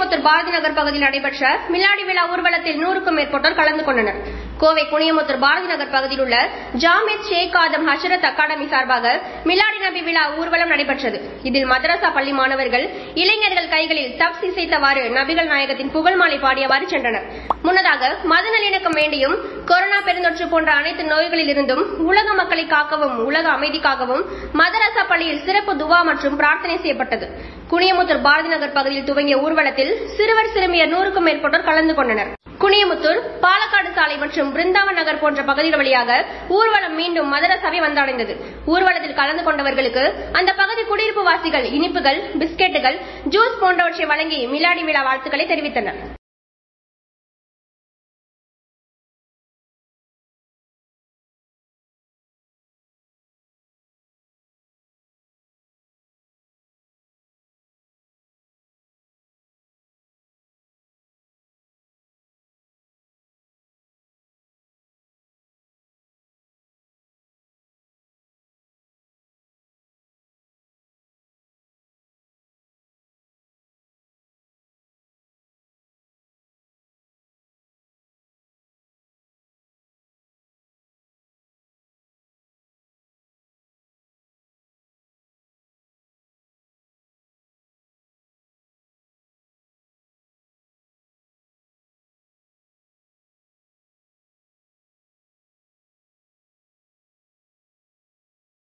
குனியமுத்தூர் பாரதி நகர் பகுதியில் நடைபெற்ற மிலாடி விழா ஊர்வலத்தில் நூறுக்கும் மேற்பட்டோர் கலந்து கொண்டனர் கோவை குனியமுத்தூர் பாரதி நகர் பகுதியில் உள்ள ஜாமித் ஷேக் ஆதம் ஹஷரத் அகாடமி சார்பாக மிலாடி நபி விழா ஊர்வலம் நடைபெற்றது இதில் மதரசா பள்ளி மாணவர்கள் இளைஞர்கள் கைகளில் தப்ஸ் இசைத்தவாறு நபிகள் நாயகத்தின் புகழ் மாலை பாடியவாறு சென்றனர் முன்னதாக மத நல்லிணக்கம் வேண்டியும் கொரோனா பெருந்தொற்று போன்ற அனைத்து நோய்களில் இருந்தும் உலக மக்களை காக்கவும் உலக அமைதிக்காகவும் மதரசா பள்ளியில் சிறப்பு துவா மற்றும் பிரார்த்தனை செய்யப்பட்டது குனியமுத்தூர் பாரதி நகர் பகுதியில் துவங்கிய ஊர்வலத்தில் சிறுவர் சிறுமியர் நூறுக்கும் மேற்பட்டோர் கலந்து கொண்டனர் குனியமுத்தூர் பாலக்காடு சாலை மற்றும் பிருந்தாவன் நகர் போன்ற பகுதிகள் வழியாக ஊர்வலம் மீண்டும் மதரசாவை வந்தடைந்தது ஊர்வலத்தில் கலந்து கொண்டவர்களுக்கு அந்த பகுதி குடியிருப்பு வாசிகள் இனிப்புகள் பிஸ்கெட்டுகள் ஜூஸ் போன்றவற்றை வழங்கி மிலாடி விழா வாழ்த்துக்களை தெரிவித்தனர்